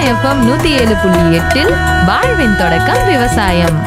FM நூத்தி ஏழு புள்ளி எட்டில் வாழ்வின் தொடக்கம் விவசாயம்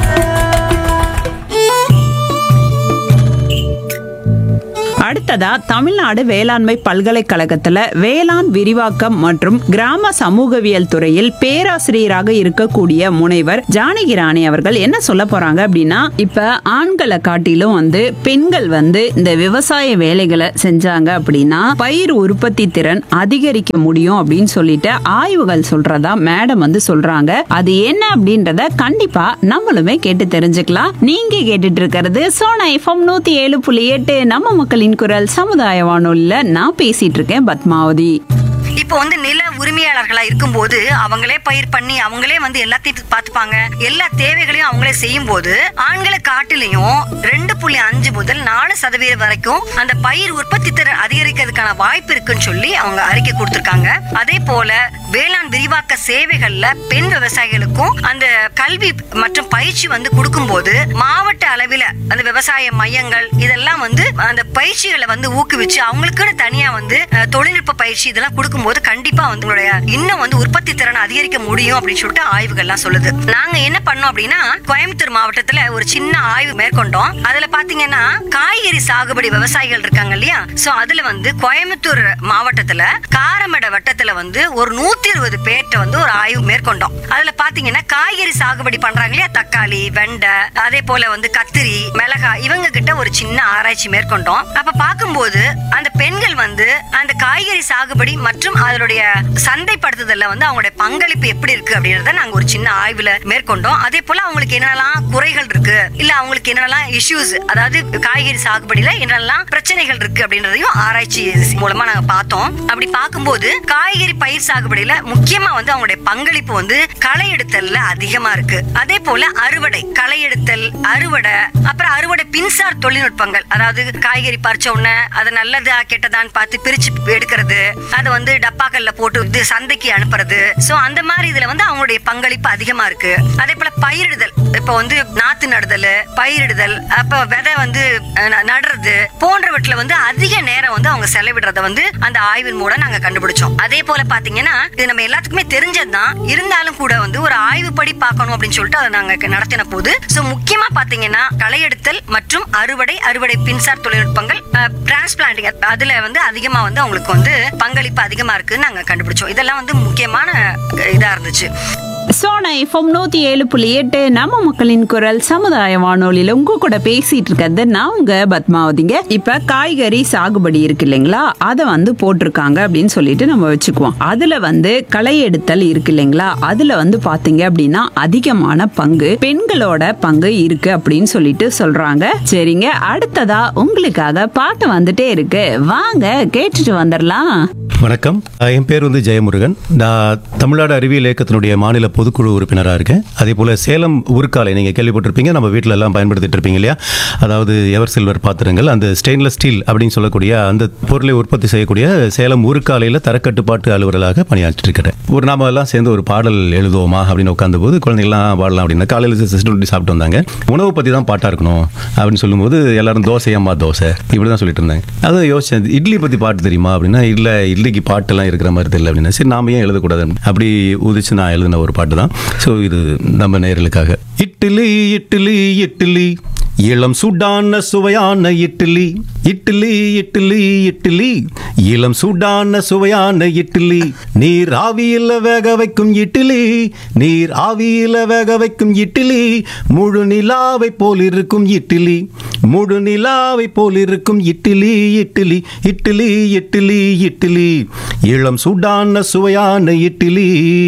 அடுத்ததா தமிழ்நாடு வேளாண்மை பல்கலைக்கழகத்துல வேளாண் விரிவாக்கம் மற்றும் கிராம சமூகவியல் துறையில் பேராசிரியராக இருக்கக்கூடிய முனைவர் ஜானகி ராணி அவர்கள் என்ன சொல்ல போறாங்க அப்படின்னா இப்ப ஆண்களை காட்டிலும் வந்து பெண்கள் வந்து இந்த விவசாய வேலைகளை செஞ்சாங்க அப்படின்னா பயிர் உற்பத்தி திறன் அதிகரிக்க முடியும் அப்படின்னு சொல்லிட்டு ஆய்வுகள் சொல்றதா மேடம் வந்து சொல்றாங்க அது என்ன அப்படின்றத கண்டிப்பா நம்மளுமே கேட்டு தெரிஞ்சுக்கலாம் நீங்க கேட்டுட்டு இருக்கிறது சோனா எஃப்எம் நூத்தி ஏழு புள்ளி எட்டு நம்ம மக்களின் குரல் சமுதாய வானொலியில நான் பேசிட்டு இருக்கேன் பத்மாவதி இப்போ வந்து நில உரிமையாளர்களா இருக்கும்போது அவங்களே பயிர் பண்ணி அவங்களே வந்து எல்லாத்தையும் பார்த்துப்பாங்க எல்லா தேவைகளையும் அவங்களே செய்யும் போது ஆண்களை காட்டிலையும் ரெண்டு புள்ளி அஞ்சு முதல் நாலு சதவீதம் வரைக்கும் அந்த பயிர் உற்பத்தி திறன் அதிகரிக்கிறதுக்கான வாய்ப்பு இருக்குன்னு சொல்லி அவங்க அறிக்கை கொடுத்திருக்காங்க அதே போல வேளாண் விரிவாக்க சேவைகள்ல பெண் விவசாயிகளுக்கும் அந்த கல்வி மற்றும் பயிற்சி வந்து கொடுக்கும்போது மாவட்ட அளவில அந்த விவசாய மையங்கள் இதெல்லாம் வந்து அந்த பயிற்சிகளை வந்து ஊக்குவிச்சு அவங்களுக்குன்னு தனியா வந்து அஹ், தொழில்நுட்ப பயிற்சி இதெல்லாம் கொடுக்கும்போது கண்டிப்பா வந்து உங்களுடைய இன்னும் வந்து உற்பத்தி திறனை அதிகரிக்க முடியும் அப்படின்னு சொல்லிட்டு ஆய்வுகள்லாம் சொல்லுது நாங்க என்ன பண்ணோம் அப்படின்னா கோயம்புத்தூர் மாவட்டத்துல ஒரு சின்ன ஆய்வு மேற்கொண்டோம் அதுல பாத்தீங்கன்னா காய்கறி சாகுபடி விவசாயிகள் இருக்காங்க இல்லையா சோ அதுல வந்து கோயம்புத்தூர் மாவட்டத்துல காரமட வட்டத்துல வந்து ஒரு நூத்தி இருபது பேர்ட்ட வந்து ஒரு ஆய்வு மேற்கொண்டோம் அதுல பாத்தீங்கன்னா காய்கறி சாகுபடி பண்றாங்க இல்லையா தக்காளி வெண்டை அதே போல வந்து கத்திரி மிளகாய் இவங்க கிட்ட ஒரு சின்ன ஆராய்ச்சி மேற்கொண்டோம் அப்ப பார்க்கும்போது அந்த பெண்கள் வந்து அந்த காய்கறி சாகுபடி மற்றும் அதனுடைய சந்தைப்படுத்துதல்ல வந்து அவங்களுடைய பங்களிப்பு எப்படி இருக்கு அப்படின்றத நாங்க ஒரு சின்ன ஆய்வுல மேற்கொண்டோம் அதே போல அவங்களுக்கு என்னெல்லாம் குறைகள் இருக்கு இல்ல அவங்களுக்கு என்னெல்லாம் இஷ்யூஸ் அதாவது காய்கறி சாகுபடியில என்னெல்லாம் பிரச்சனைகள் இருக்கு அப்படின்றதையும் ஆராய்ச்சி மூலமா நாங்க பார்த்தோம் அப்படி பார்க்கும்போது காய்கறி பயிர் சாகுபடியில முக்கியமா வந்து அவங்களுடைய பங்களிப்பு வந்து களை எடுத்தல்ல அதிகமா இருக்கு அதே போல அறுவடை களை எடுத்தல் அறுவடை அப்புறம் அறுவடை பின்சார் தொழில்நுட்பங்கள் அதாவது காய்கறி பறிச்ச உடனே அதை நல்லதா கெட்டதான்னு பார்த்து பிரிச்சு எடுக்கிறது அதை வந்து டப்பாக்கல்ல போட்டு இது சந்தைக்கு அனுப்புறது சோ அந்த மாதிரி இதுல வந்து அவங்களுடைய பங்களிப்பு அதிகமா இருக்கு அதே போல பயிரிடுதல் இப்ப வந்து நாத்து நடுதல் பயிரிடுதல் அப்ப விதை வந்து அஹ், ந- நடுறது போன்றவற்றில வந்து அதிக நேரம் வந்து அவங்க செலவிடுறத வந்து அந்த ஆய்வின் மூலம் நாங்க கண்டுபிடிச்சோம் அதே போல பாத்தீங்கன்னா இது நம்ம எல்லாத்துக்குமே தெரிஞ்சதுதான் இருந்தாலும் கூட வந்து ஒரு ஆய்வுப்படி பார்க்கணும் அப்படின்னு சொல்லிட்டு அதை நாங்க நடத்தின போது சோ முக்கியமா பாத்தீங்கன்னா களை எடுத்தல் மற்றும் அறுவடை அறுவடை பின்சார் தொழில்நுட்பங்கள் டிரான்ஸ்பிளான்டிங் அதுல வந்து அதிகமா வந்து அவங்களுக்கு வந்து பங்களிப்பு அதிகமா இருக்குன்னு நாங்க கண்டுபிடிச்சோம் இதெல்லாம் வந்து முக்கியமான அஹ், இதா இருந்துச்சு சோனா எஃப்எம் நூத்தி ஏழு புள்ளி எட்டு நம்ம மக்களின் குரல் சமுதாய வானொலியில உங்க கூட பேசிட்டு இருக்கிறது நான் உங்க பத்மாவதிங்க இப்ப காய்கறி சாகுபடி இருக்கு இல்லைங்களா அதை வந்து போட்டிருக்காங்க அப்படின்னு சொல்லிட்டு நம்ம வச்சுக்குவோம் அதுல வந்து களை எடுத்தல் இருக்கு இல்லைங்களா அதுல வந்து பாத்தீங்க அப்படின்னா அதிகமான பங்கு பெண்களோட பங்கு இருக்கு அப்படின்னு சொல்லிட்டு சொல்றாங்க சரிங்க அடுத்ததா உங்களுக்காக பாட்டு வந்துட்டே இருக்கு வாங்க கேட்டுட்டு வந்துடலாம் வணக்கம் அஹ் என் பேர் வந்து ஜெயமுருகன் நான் தமிழ்நாடு அறிவியல் இயக்கத்தினுடைய மாநில பொதுக்குழு உறுப்பினராக இருக்கேன் அதே போல் சேலம் உருக்காலை நீங்கள் கேள்விப்பட்டிருப்பீங்க நம்ம வீட்டில் எல்லாம் பயன்படுத்திட்டு இருப்பீங்க இல்லையா அதாவது எவர் சில்வர் பாத்திரங்கள் அந்த ஸ்டெயின்லெஸ் ஸ்டீல் அப்படின்னு சொல்லக்கூடிய அந்த பொருளை உற்பத்தி செய்யக்கூடிய சேலம் உருக்காலையில் தரக்கட்டுப்பாட்டு அலுவலராக பணியாற்றிட்டு இருக்கிறேன் ஒரு நாம எல்லாம் சேர்ந்து ஒரு பாடல் எழுதுவோமா அப்படின்னு உட்காந்தபோது குழந்தைங்களாம் பாடலாம் அப்படின்னா காலையில் சிஸ்டம் சாப்பிட்டு வந்தாங்க உணவு பற்றி தான் பாட்டாக இருக்கணும் அப்படின்னு சொல்லும்போது எல்லாரும் தோசை அம்மா தோசை இப்படி தான் சொல்லிட்டு இருந்தாங்க அதை யோசிச்சேன் இட்லி பற்றி பாட்டு தெரியுமா அப்படின்னா இல்லை இட்லிக்கு பாட்டெல்லாம் இருக்கிற மாதிரி தெரியல அப்படின்னா சரி நாம ஏன் எழுதக்கூடாது அப்படி உதிச்சு நான் எழுதின ஒரு பாட்டு தான் ஸோ இது நம்ம நேயர்களுக்காக இட்லி இட்லி இட்லி இளம் சூடான சுவையான இட்லி இட்லி இட்லி இட்லி இளம் சூடான சுவையான இட்லி நீர் ஆவியில வேக வைக்கும் இட்லி நீர் ஆவியில வேக வைக்கும் இட்லி முழு நிலாவை போல் இருக்கும் இட்லி முழு நிலாவை போல் இருக்கும் இட்லி இட்லி இட்லி இட்லி இட்லி இளம் சூடான சுவையான இட்லி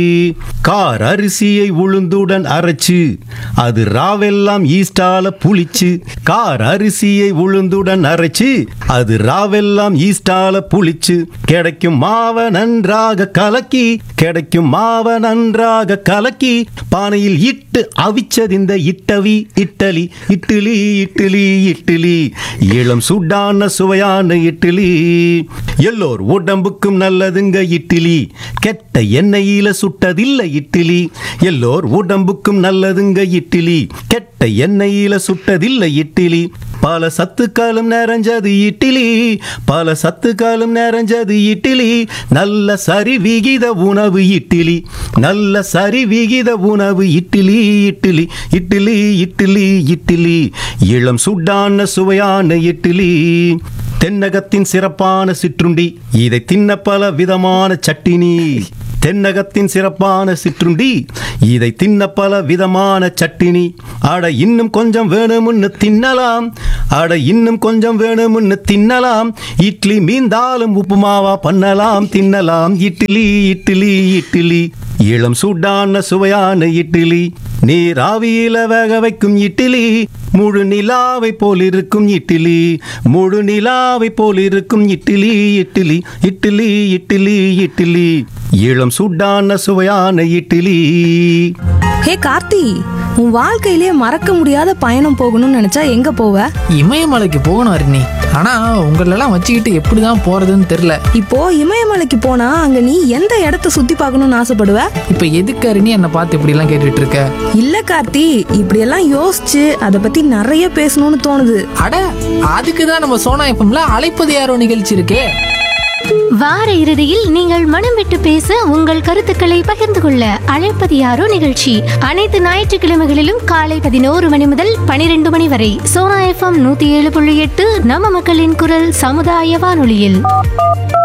கார் அரிசியை உளுந்துடன் அரைச்சு அது ராவெல்லாம் ஈஸ்டால புளிச்சு கார் அரிசியை உளுந்துடன் அரைச்சு அது ராவெல்லாம் ஈஸ்டால புளிச்சு கிடைக்கும் மாவ நன்றாக கலக்கி கிடைக்கும் மாவ நன்றாக கலக்கி பானையில் இட்டு அவிச்சதிந்த இட்டவி இட்டலி இட்லி இட்லி இட்லி இளம் சூடான சுவையான இட்லி எல்லோர் உடம்புக்கும் நல்லதுங்க இட்லி கெட்ட எண்ணெயில சுட்டதில்லை இட்லி எல்லோர் உடம்புக்கும் நல்லதுங்க இட்லி கெட்ட எண்ணெயில சுட்டதில்லை இட்லி பல சத்துக்களும் நிறைஞ்சது இட்லி பல சத்துக்களும் நிறைஞ்சது இட்லி நல்ல சரி விகித உணவு இட்லி நல்ல சரி விகித உணவு இட்லி இட்லி இட்லி இட்லி இட்லி இளம் சுடான சுவையான இட்லி தென்னகத்தின் சிறப்பான சிற்றுண்டி இதை தின்ன பல விதமான சட்டினி தென்னகத்தின் சிறப்பான சிற்றுண்டி இதை தின்ன பல விதமான சட்டினி அட இன்னும் கொஞ்சம் வேணும்னு தின்னலாம் அட இன்னும் கொஞ்சம் வேணும்னு தின்னலாம் இட்லி மீந்தாலும் உப்புமாவா பண்ணலாம் தின்னலாம் இட்லி இட்லி இட்லி இளம் சூடான சுவையான இட்லி நீர் ஆவியில வேக வைக்கும் இட்லி முழு நிலாவை போல் இருக்கும் இட்லி முழு நிலாவை போல் இருக்கும் இட்லி இட்லி இட்லி இட்லி இட்லி இளம் சூடான சுவையான இட்லி ஹே கார்த்தி உன் வாழ்க்கையிலேயே மறக்க முடியாத பயணம் போகணும்னு நினைச்சா எங்க போவ இமயமலைக்கு போகணும் அருணி ஆனா உங்களெல்லாம் வச்சுக்கிட்டு எப்படிதான் போறதுன்னு தெரியல இப்போ இமயமலைக்கு போனா அங்க நீ எந்த இடத்த சுத்தி பார்க்கணும்னு ஆசைப்படுவ இப்ப எதுக்கு அருணி என்னை பார்த்து இப்படி எல்லாம் கேட்டுட்டு இருக்க இல்ல கார்த்தி இப்படியெல்லாம் யோசிச்சு அதை பத்தி நிறைய பேசணும்னு தோணுது அட அதுக்கு தான் நம்ம சோனா எஃப்எம்ல அழைப்பது யாரோ நிகழ்ச்சி இருக்கே வார இறுதியில் நீங்கள் மனம் விட்டு பேச உங்கள் கருத்துக்களை பகிர்ந்து கொள்ள அழைப்பது யாரோ நிகழ்ச்சி அனைத்து ஞாயிற்றுக்கிழமைகளிலும் காலை பதினோரு மணி முதல் பனிரெண்டு மணி வரை சோனா எஃப்எம் நூத்தி ஏழு புள்ளி எட்டு நம்ம மக்களின் குரல் சமுதாய வானொலியில்